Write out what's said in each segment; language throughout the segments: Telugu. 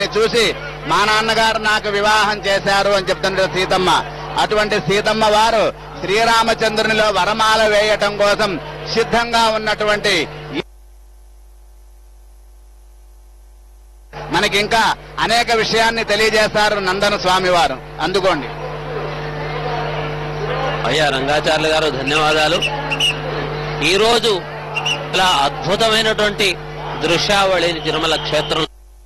చూసి మా నాన్నగారు నాకు వివాహం చేశారు అని చెప్తుంటే సీతమ్మ అటువంటి సీతమ్మ వారు శ్రీరామచంద్రునిలో వరమాల వేయటం కోసం సిద్ధంగా ఉన్నటువంటి ఈ- మనకి ఇంకా అనేక విషయాన్ని తెలియజేస్తారు నందన స్వామి వారు అందుకోండి అయ్యా రంగాచార్యులు గారు ధన్యవాదాలు ఈరోజు ఇలా అద్భుతమైనటువంటి దృశ్యావళిని తిరుమల క్షేత్రం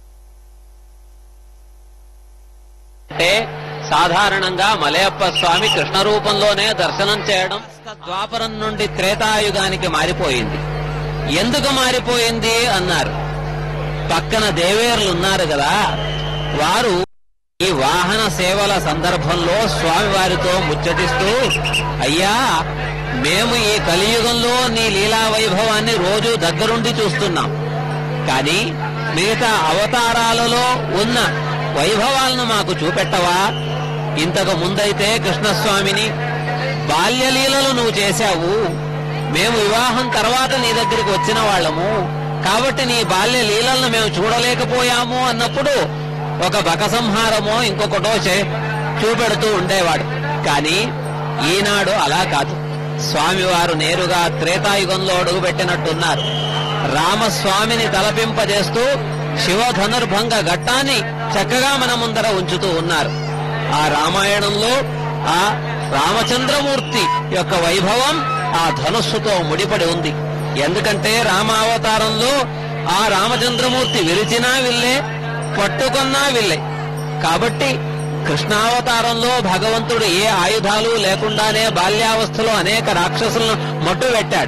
అంటే సాధారణంగా మలయప్ప స్వామి కృష్ణ రూపంలోనే దర్శనం చేయడం ద్వాపరం నుండి త్రేతాయుగానికి మారిపోయింది ఎందుకు మారిపోయింది అన్నారు పక్కన దేవేరులు ఉన్నారు కదా వారు ఈ వాహన సేవల సందర్భంలో స్వామివారితో ముచ్చటిస్తూ అయ్యా మేము ఈ కలియుగంలో నీ లీలా వైభవాన్ని రోజు దగ్గరుండి చూస్తున్నాం కానీ మిగతా అవతారాలలో ఉన్న వైభవాలను మాకు చూపెట్టవా ఇంతకు ముందైతే కృష్ణస్వామిని బాల్యలీలలు నువ్వు చేశావు మేము వివాహం తర్వాత నీ దగ్గరికి వచ్చిన వాళ్ళము కాబట్టి నీ బాల్య లీలలను మేము చూడలేకపోయాము అన్నప్పుడు ఒక బకసంహారమో ఇంకొకటో చే చూపెడుతూ ఉండేవాడు కానీ ఈనాడు అలా కాదు స్వామివారు నేరుగా త్రేతాయుగంలో అడుగుపెట్టినట్టున్నారు రామస్వామిని తలపింపజేస్తూ శివధనుర్భంగ ఘట్టాన్ని చక్కగా మన ముందర ఉంచుతూ ఉన్నారు ఆ రామాయణంలో ఆ రామచంద్రమూర్తి యొక్క వైభవం ఆ ధనుస్సుతో ముడిపడి ఉంది ఎందుకంటే రామావతారంలో ఆ రామచంద్రమూర్తి విరిచినా విల్లే పట్టుకున్నా విల్లే కాబట్టి కృష్ణావతారంలో భగవంతుడు ఏ ఆయుధాలు లేకుండానే బాల్యావస్థలో అనేక రాక్షసులను మట్టుబెట్టాడు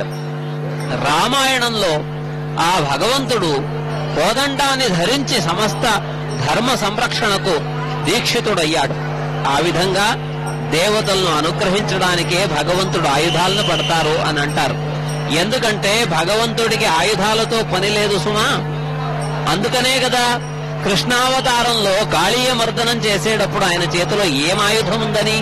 రామాయణంలో ఆ భగవంతుడు కోదండాన్ని ధరించి సమస్త ధర్మ సంరక్షణకు దీక్షితుడయ్యాడు ఆ విధంగా దేవతలను అనుగ్రహించడానికే భగవంతుడు ఆయుధాలను పడతారు అని అంటారు ఎందుకంటే భగవంతుడికి ఆయుధాలతో పని లేదు సుమా అందుకనే కదా కృష్ణావతారంలో కాళీయ మర్దనం చేసేటప్పుడు ఆయన చేతిలో ఏం ఆయుధం ఉందని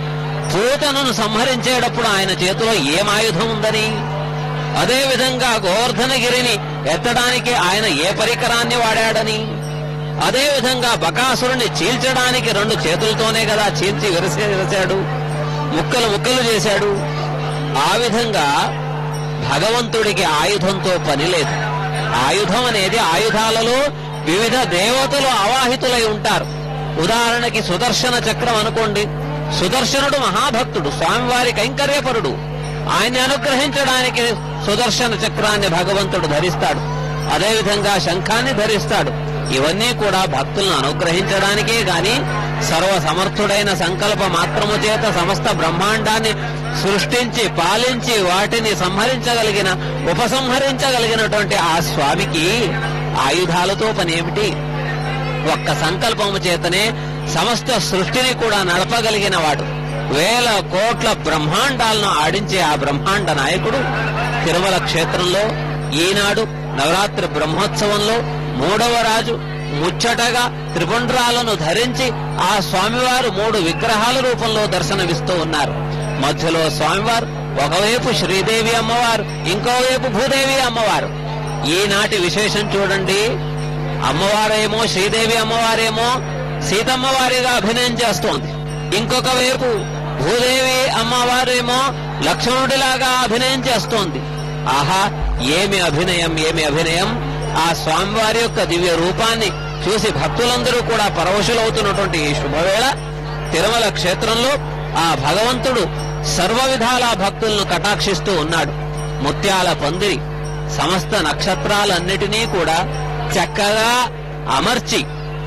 పూతనను సంహరించేటప్పుడు ఆయన చేతిలో ఏం ఆయుధం ఉందని అదే విధంగా గోవర్ధనగిరిని ఎత్తడానికి ఆయన ఏ పరికరాన్ని వాడాడని అదే విధంగా బకాసురుని చీల్చడానికి రెండు చేతులతోనే కదా చీల్చి విరసే విరసాడు ముక్కలు ముక్కలు చేశాడు ఆ విధంగా భగవంతుడికి ఆయుధంతో పని లేదు ఆయుధం అనేది ఆయుధాలలో వివిధ దేవతలు అవాహితులై ఉంటారు ఉదాహరణకి సుదర్శన చక్రం అనుకోండి సుదర్శనుడు మహాభక్తుడు స్వామివారి కైంకర్యపరుడు ఆయన్ని అనుగ్రహించడానికి సుదర్శన చక్రాన్ని భగవంతుడు ధరిస్తాడు అదేవిధంగా శంఖాన్ని ధరిస్తాడు ఇవన్నీ కూడా భక్తులను అనుగ్రహించడానికే గాని సర్వ సమర్థుడైన సంకల్ప మాత్రము చేత సమస్త బ్రహ్మాండాన్ని సృష్టించి పాలించి వాటిని సంహరించగలిగిన ఉపసంహరించగలిగినటువంటి ఆ స్వామికి ఆయుధాలతో పనేమిటి ఒక్క సంకల్పము చేతనే సమస్త సృష్టిని కూడా నడపగలిగిన వాడు వేల కోట్ల బ్రహ్మాండాలను ఆడించే ఆ బ్రహ్మాండ నాయకుడు తిరుమల క్షేత్రంలో ఈనాడు నవరాత్రి బ్రహ్మోత్సవంలో మూడవ రాజు ముచ్చటగా త్రిపుండ్రాలను ధరించి ఆ స్వామివారు మూడు విగ్రహాల రూపంలో దర్శనమిస్తూ ఉన్నారు మధ్యలో స్వామివారు ఒకవైపు శ్రీదేవి అమ్మవారు ఇంకోవైపు భూదేవి అమ్మవారు ఈనాటి విశేషం చూడండి అమ్మవారేమో శ్రీదేవి అమ్మవారేమో సీతమ్మ వారిగా అభినయం చేస్తోంది ఇంకొక వైపు భూదేవి అమ్మవారేమో లక్ష్మణుడిలాగా అభినయం చేస్తోంది ఆహా ఏమి అభినయం ఏమి అభినయం ఆ స్వామివారి యొక్క దివ్య రూపాన్ని చూసి భక్తులందరూ కూడా పరవశులవుతున్నటువంటి ఈ శుభవేళ తిరుమల క్షేత్రంలో ఆ భగవంతుడు సర్వ విధాల భక్తులను కటాక్షిస్తూ ఉన్నాడు ముత్యాల పందిరి సమస్త నక్షత్రాలన్నిటినీ కూడా చక్కగా అమర్చి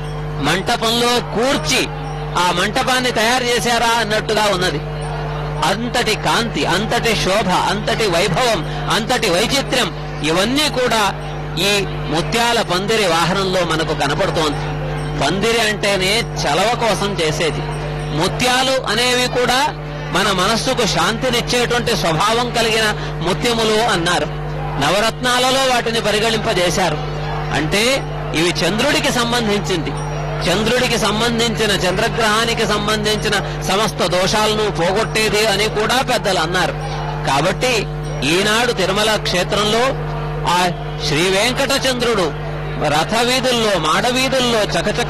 మంటపంలో కూర్చి ఆ మంటపాన్ని తయారు చేశారా అన్నట్టుగా ఉన్నది అంతటి కాంతి అంతటి శోభ అంతటి వైభవం అంతటి వైచిత్ర్యం ఇవన్నీ కూడా ఈ ముత్యాల పందిరి వాహనంలో మనకు కనపడుతోంది పందిరి అంటేనే చలవ కోసం చేసేది ముత్యాలు అనేవి కూడా మన మనస్సుకు శాంతినిచ్చేటువంటి స్వభావం కలిగిన ముత్యములు అన్నారు నవరత్నాలలో వాటిని పరిగణింపజేశారు అంటే ఇవి చంద్రుడికి సంబంధించింది చంద్రుడికి సంబంధించిన చంద్రగ్రహానికి సంబంధించిన సమస్త దోషాలను పోగొట్టేది అని కూడా పెద్దలు అన్నారు కాబట్టి ఈనాడు తిరుమల క్షేత్రంలో ఆ శ్రీ వెంకట చంద్రుడు రథ వీధుల్లో మాడ వీధుల్లో చకచక